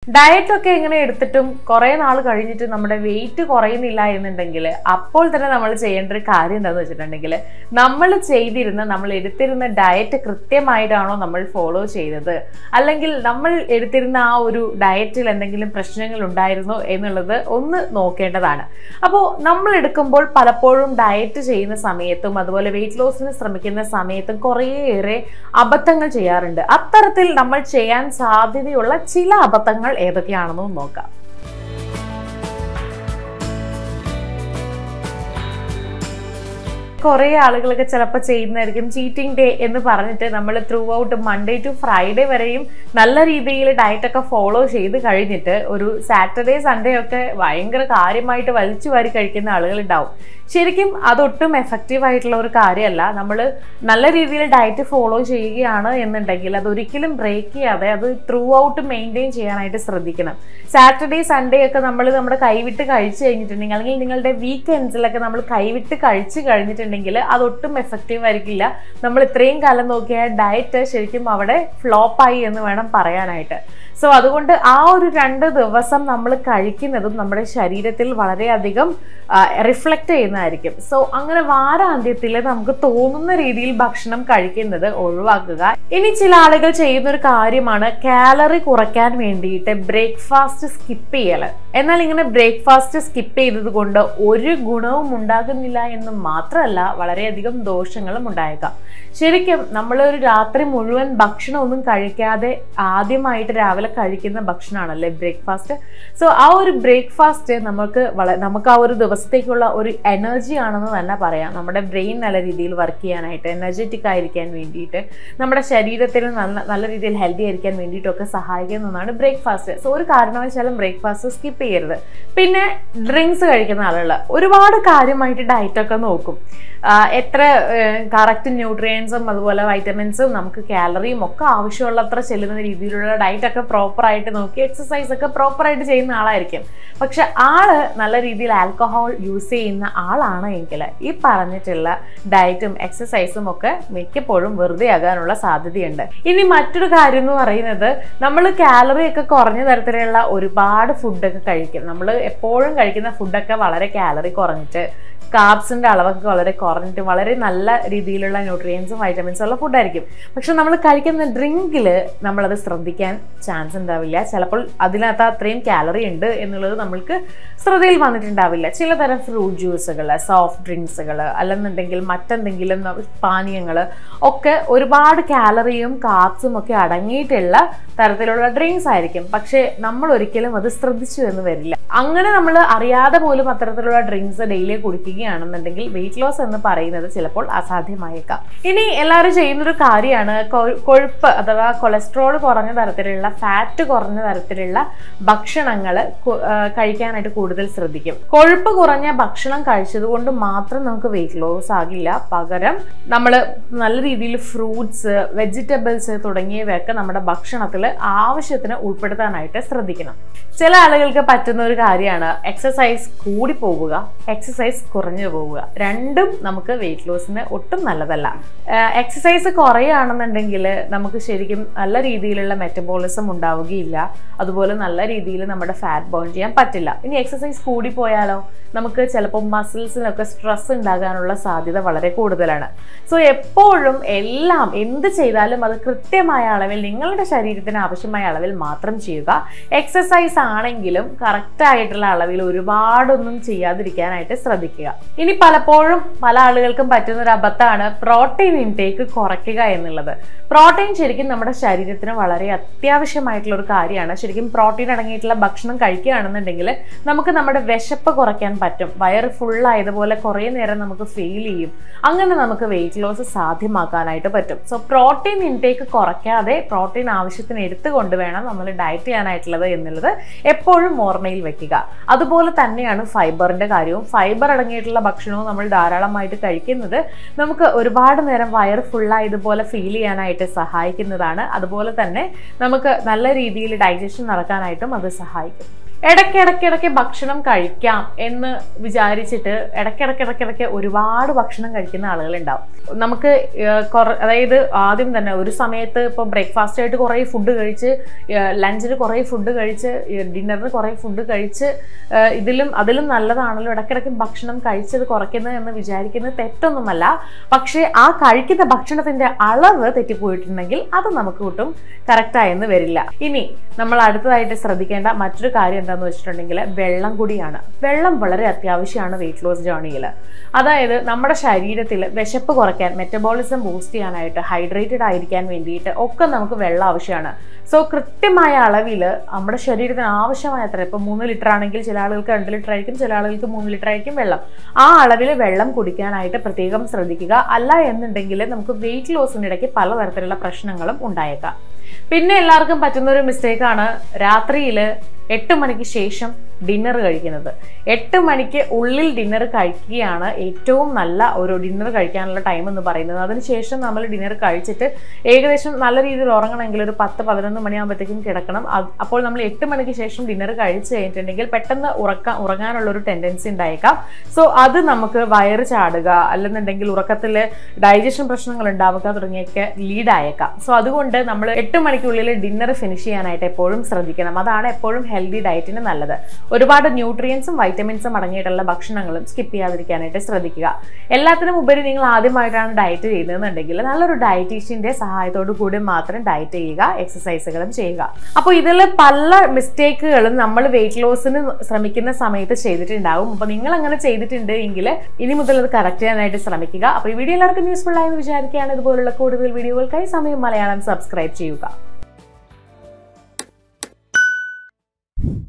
diet ഒക്കെ ഇങ്ങനെ എടുത്തിട്ടും കുറേ നാൾ കഴിഞ്ഞിട്ട് നമ്മുടെ വെയിറ്റ് കുറയുന്നില്ല എന്നുണ്ടെങ്കിൽ അപ്പോൾ തന്നെ നമ്മൾ ചെയ്യേണ്ട ഒരു കാര്യം എന്താണെന്ന് വെച്ചിട്ടുണ്ടെങ്കിൽ നമ്മൾ ചെയ്തിരുന്ന നമ്മൾ എടുത്തിരുന്ന ഡയറ്റ് കൃത്യമായിട്ടാണോ നമ്മൾ ഫോളോ ചെയ്തത് അല്ലെങ്കിൽ നമ്മൾ എടുത്തിരുന്ന ആ ഒരു ഡയറ്റിൽ എന്തെങ്കിലും പ്രശ്നങ്ങൾ ഉണ്ടായിരുന്നോ എന്നുള്ളത് ഒന്ന് നോക്കേണ്ടതാണ് അപ്പോൾ നമ്മൾ എടുക്കുമ്പോൾ പലപ്പോഴും ഡയറ്റ് ചെയ്യുന്ന സമയത്തും അതുപോലെ വെയിറ്റ് ലോസിന് ശ്രമിക്കുന്ന സമയത്തും കുറേയേറെ അബദ്ധങ്ങൾ ചെയ്യാറുണ്ട് അത്തരത്തിൽ നമ്മൾ ചെയ്യാൻ സാധ്യതയുള്ള ചില അബദ്ധങ്ങൾ ഏതൊക്കെയാണെന്ന് നോക്കാം കുറേ ആളുകളൊക്കെ ചിലപ്പോൾ ചെയ്യുന്നതായിരിക്കും ചീറ്റിംഗ് ഡേ എന്ന് പറഞ്ഞിട്ട് നമ്മൾ throughout Monday to Friday വരെയും നല്ല രീതിയിൽ ഡയറ്റ് ഒക്കെ ഫോളോ ചെയ്ത് കഴിഞ്ഞിട്ട് ഒരു സാറ്റർഡേ സൺഡേ ഒക്കെ ഭയങ്കര കാര്യമായിട്ട് വലിച്ചു വാരി കഴിക്കുന്ന ആളുകൾ ഉണ്ടാവും ശരിക്കും അതൊട്ടും എഫക്റ്റീവ് ആയിട്ടുള്ള ഒരു കാര്യമല്ല നമ്മൾ നല്ല രീതിയിൽ ഡയറ്റ് ഫോളോ ചെയ്യുകയാണ് എന്നുണ്ടെങ്കിൽ അതൊരിക്കലും ബ്രേക്ക് ചെയ്യാതെ അത് ത്രൂ ഔട്ട് മെയിൻറ്റെയിൻ ചെയ്യാനായിട്ട് ശ്രദ്ധിക്കണം സാറ്റർഡേ സൺഡേ ഒക്കെ നമ്മൾ നമ്മുടെ കൈവിട്ട് കഴിച്ചു കഴിഞ്ഞിട്ടുണ്ടെങ്കിൽ അല്ലെങ്കിൽ നിങ്ങളുടെ വീക്കെൻഡ്സിലൊക്കെ നമ്മൾ കൈവിട്ട് കഴിച്ചു കഴിഞ്ഞിട്ടുണ്ടെങ്കിൽ അതൊട്ടും എഫക്റ്റീവ് ആയിരിക്കില്ല നമ്മൾ ഇത്രയും കാലം നോക്കിയ ഡയറ്റ് ശരിക്കും അവിടെ ഫ്ലോപ്പായി എന്ന് വേണം പറയാനായിട്ട് സോ അതുകൊണ്ട് ആ ഒരു രണ്ട് ദിവസം നമ്മൾ കഴിക്കുന്നതും നമ്മുടെ ശരീരത്തിൽ വളരെയധികം റിഫ്ലക്റ്റ് ചെയ്യുന്നതായിരിക്കും സോ അങ്ങനെ വാരാന്ത്യത്തിൽ നമുക്ക് തോന്നുന്ന രീതിയിൽ ഭക്ഷണം കഴിക്കുന്നത് ഒഴിവാക്കുക ഇനി ചില ആളുകൾ ചെയ്യുന്ന ഒരു കാര്യമാണ് കാലറി കുറയ്ക്കാൻ വേണ്ടിയിട്ട് ബ്രേക്ക്ഫാസ്റ്റ് സ്കിപ്പ് ചെയ്യൽ എന്നാൽ ഇങ്ങനെ ബ്രേക്ക്ഫാസ്റ്റ് സ്കിപ്പ് ചെയ്തത് കൊണ്ട് ഒരു ഗുണവും ഉണ്ടാകുന്നില്ല എന്ന് മാത്രമല്ല വളരെയധികം ദോഷങ്ങളും ഉണ്ടായേക്കാം ശരിക്കും നമ്മൾ ഒരു രാത്രി മുഴുവൻ ഭക്ഷണം ഒന്നും കഴിക്കാതെ ആദ്യമായിട്ട് രാവിലെ കഴിക്കുന്ന ഭക്ഷണമാണല്ലേ ബ്രേക്ക്ഫാസ്റ്റ് സോ ആ ഒരു ബ്രേക്ക്ഫാസ്റ്റ് നമുക്ക് വള നമുക്ക് ആ ഒരു ദിവസത്തേക്കുള്ള ഒരു എനർജി ആണെന്ന് തന്നെ പറയാം നമ്മുടെ ബ്രെയിൻ നല്ല രീതിയിൽ വർക്ക് ചെയ്യാനായിട്ട് എനർജറ്റിക് ആയിരിക്കാൻ വേണ്ടിയിട്ട് നമ്മുടെ ശരീരത്തിന് നല്ല നല്ല രീതിയിൽ ഹെൽത്തി ആയിരിക്കാൻ വേണ്ടിയിട്ടൊക്കെ സഹായിക്കുന്ന ഒന്നാണ് ബ്രേക്ക്ഫാസ്റ്റ് സോ ഒരു കാരണവശാലും ബ്രേക്ക്ഫാസ്റ്റ് സ്കിപ്പ് ചെയ്യരുത് പിന്നെ ഡ്രിങ്ക്സ് കഴിക്കുന്ന ആളുകൾ ഒരുപാട് കാര്യമായിട്ട് ഡയറ്റൊക്കെ നോക്കും എത്ര കറക്റ്റ് ന്യൂട്രിയൻസും അതുപോലെ വൈറ്റമിൻസും നമുക്ക് കാലറിയും ഒക്കെ ആവശ്യമുള്ളത്ര ചെല്ലുന്ന രീതിയിലുള്ള ഡയറ്റൊക്കെ പ്രോപ്പറായിട്ട് നോക്കി എക്സസൈസ് ഒക്കെ പ്രോപ്പറായിട്ട് ചെയ്യുന്ന ആളായിരിക്കും പക്ഷെ ആള് നല്ല രീതിയിൽ ആൽക്കഹോൾ യൂസ് ചെയ്യുന്ന ആളാണ് എങ്കിൽ ഈ പറഞ്ഞിട്ടുള്ള ഡയറ്റും എക്സസൈസും ഒക്കെ മിക്കപ്പോഴും വെറുതെ ആകാനുള്ള സാധ്യതയുണ്ട് ഇനി മറ്റൊരു കാര്യം എന്ന് പറയുന്നത് നമ്മൾ കാലറി ഒക്കെ കുറഞ്ഞ തരത്തിലുള്ള ഒരുപാട് ഫുഡൊക്കെ കഴിക്കും നമ്മൾ എപ്പോഴും കഴിക്കുന്ന ഫുഡൊക്കെ വളരെ കാലറി കുറഞ്ഞിട്ട് കാർബ്സിൻ്റെ അളവൊക്കെ വളരെ കുറഞ്ഞിട്ട് വളരെ നല്ല രീതിയിലുള്ള ന്യൂട്രിയൻസും വൈറ്റമിൻസും ഉള്ള ഫുഡായിരിക്കും പക്ഷെ നമ്മൾ കഴിക്കുന്ന ഡ്രിങ്കിൽ നമ്മളത് ശ്രദ്ധിക്കാൻ ചാൻസ് ഉണ്ടാവില്ല ചിലപ്പോൾ അതിനകത്ത് അത്രയും കാലറി ഉണ്ട് എന്നുള്ളത് നമ്മൾക്ക് ശ്രദ്ധയിൽ വന്നിട്ടുണ്ടാവില്ല ചിലതരം ഫ്രൂട്ട് ജ്യൂസുകൾ സോഫ്റ്റ് ഡ്രിങ്ക്സുകൾ അല്ലെന്നുണ്ടെങ്കിൽ മറ്റെന്തെങ്കിലും പാനീയങ്ങൾ ഒക്കെ ഒരുപാട് കാലറിയും കാർബ്സും ഒക്കെ അടങ്ങിയിട്ടുള്ള തരത്തിലുള്ള ഡ്രിങ്ക്സ് ആയിരിക്കും പക്ഷേ നമ്മൾ ഒരിക്കലും അത് ശ്രദ്ധിച്ചു എന്ന് വരില്ല അങ്ങനെ നമ്മൾ അറിയാതെ പോലും അത്തരത്തിലുള്ള ഡ്രിങ്ക്സ് ഡെയിലി കുടിക്കുകയാണെന്നുണ്ടെങ്കിൽ വെയിറ്റ് ലോസ് എന്ന് പറയുന്നത് ചിലപ്പോൾ അസാധ്യമായേക്കാം ഇനി എല്ലാവരും ചെയ്യുന്നൊരു കാര്യമാണ് കൊഴുപ്പ് അഥവാ കൊളസ്ട്രോൾ കുറഞ്ഞ തരത്തിലുള്ള ഫാറ്റ് കുറഞ്ഞ തരത്തിലുള്ള ഭക്ഷണങ്ങൾ കഴിക്കാനായിട്ട് കൂടുതൽ ശ്രദ്ധിക്കും കൊഴുപ്പ് കുറഞ്ഞ ഭക്ഷണം കഴിച്ചത് കൊണ്ട് മാത്രം നമുക്ക് വെയിറ്റ് ലോസ് ആകില്ല പകരം നമ്മൾ നല്ല രീതിയിൽ ഫ്രൂട്ട്സ് വെജിറ്റബിൾസ് തുടങ്ങിയവയൊക്കെ നമ്മുടെ ഭക്ഷണത്തിൽ ആവശ്യത്തിന് ഉൾപ്പെടുത്താനായിട്ട് ശ്രദ്ധിക്കണം ചില ആളുകൾക്ക് പറ്റുന്ന ഒരു കാര്യമാണ് എക്സസൈസ് കൂടി പോവുക എക്സസൈസ് കുറഞ്ഞു പോവുക രണ്ടും നമുക്ക് വെയിറ്റ് ലോസിന് ഒട്ടും നല്ലതല്ല എക്സസൈസ് കുറയുകയാണെന്നുണ്ടെങ്കിൽ നമുക്ക് ശരിക്കും നല്ല രീതിയിലുള്ള മെറ്റബോളിസം ഉണ്ടാവുകയില്ല അതുപോലെ നല്ല രീതിയിൽ നമ്മുടെ ഫാറ്റ് ബേൺ ചെയ്യാൻ പറ്റില്ല ഇനി എക്സസൈസ് കൂടി പോയാലോ നമുക്ക് ചിലപ്പോൾ മസിൽസിനൊക്കെ സ്ട്രെസ് ഉണ്ടാകാനുള്ള സാധ്യത വളരെ കൂടുതലാണ് സോ എപ്പോഴും എല്ലാം എന്ത് ചെയ്താലും അത് കൃത്യമായ അളവിൽ നിങ്ങളുടെ ശരീരത്തിന് ആവശ്യമായ അളവിൽ മാത്രം ചെയ്യുക എക്സസൈസ് ആണെങ്കിലും കറക്റ്റ് ആയിട്ടുള്ള അളവിൽ ഒരുപാടൊന്നും ചെയ്യാതിരിക്കാനായിട്ട് ശ്രദ്ധിക്കുക ഇനി പലപ്പോഴും പല ആളുകൾക്കും പറ്റുന്ന ഒരു അബദ്ധമാണ് പ്രോട്ടീൻ ഇൻടേക്ക് കുറയ്ക്കുക എന്നുള്ളത് പ്രോട്ടീൻ ശരിക്കും നമ്മുടെ ശരീരത്തിന് വളരെ അത്യാവശ്യമായിട്ടുള്ള ഒരു കാര്യമാണ് ശരിക്കും പ്രോട്ടീൻ അടങ്ങിയിട്ടുള്ള ഭക്ഷണം കഴിക്കുകയാണെന്നുണ്ടെങ്കിൽ നമുക്ക് നമ്മുടെ വിശപ്പ് കുറയ്ക്കാൻ പറ്റും വയറ് ഫുള്ളായതുപോലെ കുറേ നേരം നമുക്ക് ഫീൽ ചെയ്യും അങ്ങനെ നമുക്ക് വെയിറ്റ് ലോസ് സാധ്യമാക്കാനായിട്ട് പറ്റും സോ പ്രോട്ടീൻ ഇൻടേക്ക് കുറയ്ക്കാതെ പ്രോട്ടീൻ ആവശ്യത്തിന് എടുത്തുകൊണ്ട് വേണം നമ്മൾ ഡയറ്റ് ചെയ്യാനായിട്ടുള്ളത് എന്നുള്ളത് എപ്പോഴും ഓർമ്മയിൽ വെക്കുക അതുപോലെ തന്നെയാണ് ഫൈബറിന്റെ കാര്യവും ഫൈബർ അടങ്ങിയിട്ടുള്ള ഭക്ഷണവും നമ്മൾ ധാരാളമായിട്ട് കഴിക്കുന്നത് നമുക്ക് ഒരുപാട് നേരം വയർ ഫുള്ളായതുപോലെ ഫീൽ ചെയ്യാനായിട്ട് സഹായിക്കുന്നതാണ് അതുപോലെ തന്നെ നമുക്ക് നല്ല രീതിയിൽ ഡൈജഷൻ നടക്കാനായിട്ടും അത് സഹായിക്കും ഇടയ്ക്കിടയ്ക്കിടയ്ക്ക് ഭക്ഷണം കഴിക്കാം എന്ന് വിചാരിച്ചിട്ട് ഇടയ്ക്കിടയ്ക്കിടയ്ക്കിടയ്ക്ക് ഒരുപാട് ഭക്ഷണം കഴിക്കുന്ന ആളുകളുണ്ടാവും നമുക്ക് ഏർ കുറ അതായത് ആദ്യം തന്നെ ഒരു സമയത്ത് ഇപ്പോൾ ബ്രേക്ക്ഫാസ്റ്റ് ആയിട്ട് കുറേ ഫുഡ് കഴിച്ച് ലഞ്ചിന് കുറേ ഫുഡ് കഴിച്ച് ഡിന്നറിന് കുറേ ഫുഡ് കഴിച്ച് ഏർ ഇതിലും അതിലും നല്ലതാണല്ലോ ഇടയ്ക്കിടയ്ക്ക് ഭക്ഷണം കഴിച്ചത് കുറയ്ക്കുന്നത് എന്ന് വിചാരിക്കുന്നത് തെറ്റൊന്നുമല്ല പക്ഷേ ആ കഴിക്കുന്ന ഭക്ഷണത്തിന്റെ അളവ് തെറ്റിപ്പോയിട്ടുണ്ടെങ്കിൽ അത് നമുക്ക് ഒട്ടും കറക്റ്റായെന്ന് വരില്ല ഇനി നമ്മൾ അടുത്തതായിട്ട് ശ്രദ്ധിക്കേണ്ട മറ്റൊരു കാര്യം എന്താണെന്ന് വെച്ചിട്ടുണ്ടെങ്കിൽ വെള്ളം കൂടിയാണ് വെള്ളം വളരെ അത്യാവശ്യമാണ് വെയിറ്റ് ലോസ് ജേർണിയിൽ അതായത് നമ്മുടെ ശരീരത്തിൽ വിശപ്പ് കുറയ്ക്കാൻ മെറ്റബോളിസം ബൂസ്റ്റ് ചെയ്യാനായിട്ട് ഹൈഡ്രേറ്റഡ് ആയിരിക്കാൻ വേണ്ടിയിട്ട് ഒക്കെ നമുക്ക് വെള്ളം ആവശ്യമാണ് സോ കൃത്യമായ അളവിൽ നമ്മുടെ ശരീരത്തിന് ആവശ്യമായ അത്ര ഇപ്പോൾ മൂന്ന് ലിറ്റർ ആണെങ്കിൽ ചില ആളുകൾക്ക് രണ്ട് ലിറ്റർ ആയിരിക്കും ചില ആളുകൾക്ക് മൂന്ന് ലിറ്റർ ആയിരിക്കും വെള്ളം ആ അളവിൽ വെള്ളം കുടിക്കാനായിട്ട് പ്രത്യേകം ശ്രദ്ധിക്കുക അല്ല എന്നുണ്ടെങ്കിൽ നമുക്ക് വെയിറ്റ് ലോസിനിടയ്ക്ക് പലതരത്തിലുള്ള പ്രശ്നങ്ങളും ഉണ്ടായേക്കാം പിന്നെ എല്ലാവർക്കും പറ്റുന്ന ഒരു മിസ്റ്റേക്കാണ് രാത്രിയിൽ എട്ട് മണിക്ക് ശേഷം ഡിന്നർ കഴിക്കുന്നത് എട്ട് മണിക്ക് ഉള്ളിൽ ഡിന്നർ കഴിക്കുകയാണ് ഏറ്റവും നല്ല ഒരു ഡിന്നർ കഴിക്കാനുള്ള ടൈം എന്ന് പറയുന്നത് അതിനുശേഷം നമ്മൾ ഡിന്നർ കഴിച്ചിട്ട് ഏകദേശം നല്ല രീതിയിൽ ഉറങ്ങണമെങ്കിൽ ഒരു പത്ത് പതിനൊന്ന് മണിയാകുമ്പോഴത്തേക്കും കിടക്കണം അത് അപ്പോൾ നമ്മൾ എട്ട് മണിക്ക് ശേഷം ഡിന്നർ കഴിച്ച് കഴിഞ്ഞിട്ടുണ്ടെങ്കിൽ പെട്ടെന്ന് ഉറക്കാൻ ഉറങ്ങാനുള്ള ഒരു ടെൻഡൻസി ഉണ്ടായേക്കാം സോ അത് നമുക്ക് വയറ് ചാടുക അല്ലെന്നുണ്ടെങ്കിൽ ഉറക്കത്തിൽ ഡൈജഷൻ പ്രശ്നങ്ങൾ ഉണ്ടാവുക തുടങ്ങിയൊക്കെ ലീഡ് ആയേക്കാം സോ അതുകൊണ്ട് നമ്മൾ എട്ട് മണിക്കുള്ളിൽ ഡിന്നർ ഫിനിഷ് ചെയ്യാനായിട്ട് എപ്പോഴും ശ്രദ്ധിക്കണം അതാണ് എപ്പോഴും ഹെൽത്തി ഡയറ്റിന് നല്ലത് ഒരുപാട് ന്യൂട്രിയൻസും വൈറ്റമിൻസും അടങ്ങിയിട്ടുള്ള ഭക്ഷണങ്ങളും സ്കിപ്പ് ചെയ്യാതിരിക്കാനായിട്ട് ശ്രദ്ധിക്കുക എല്ലാത്തിനും ഉപരി നിങ്ങൾ ആദ്യമായിട്ടാണ് ഡയറ്റ് ചെയ്യുന്നതെന്നുണ്ടെങ്കിൽ നല്ലൊരു ഡയറ്റീഷ്യന്റെ സഹായത്തോടു കൂടി മാത്രം ഡയറ്റ് ചെയ്യുക എക്സസൈസുകളും ചെയ്യുക അപ്പോൾ ഇതിൽ പല മിസ്റ്റേക്കുകളും നമ്മൾ വെയിറ്റ് ലോസിന് ശ്രമിക്കുന്ന സമയത്ത് ചെയ്തിട്ടുണ്ടാവും അപ്പോൾ നിങ്ങൾ അങ്ങനെ ചെയ്തിട്ടുണ്ട് എങ്കിൽ ഇനി മുതൽ അത് കറക്റ്റ് ചെയ്യാനായിട്ട് ശ്രമിക്കുക അപ്പോൾ ഈ വീഡിയോ എല്ലാവർക്കും യൂസ്ഫുൾ ആയെന്ന് വിചാരിക്കുകയാണ് ഇതുപോലുള്ള കൂടുതൽ വീഡിയോകൾക്കായി സമയം മലയാളം സബ്സ്ക്രൈബ് ചെയ്യുക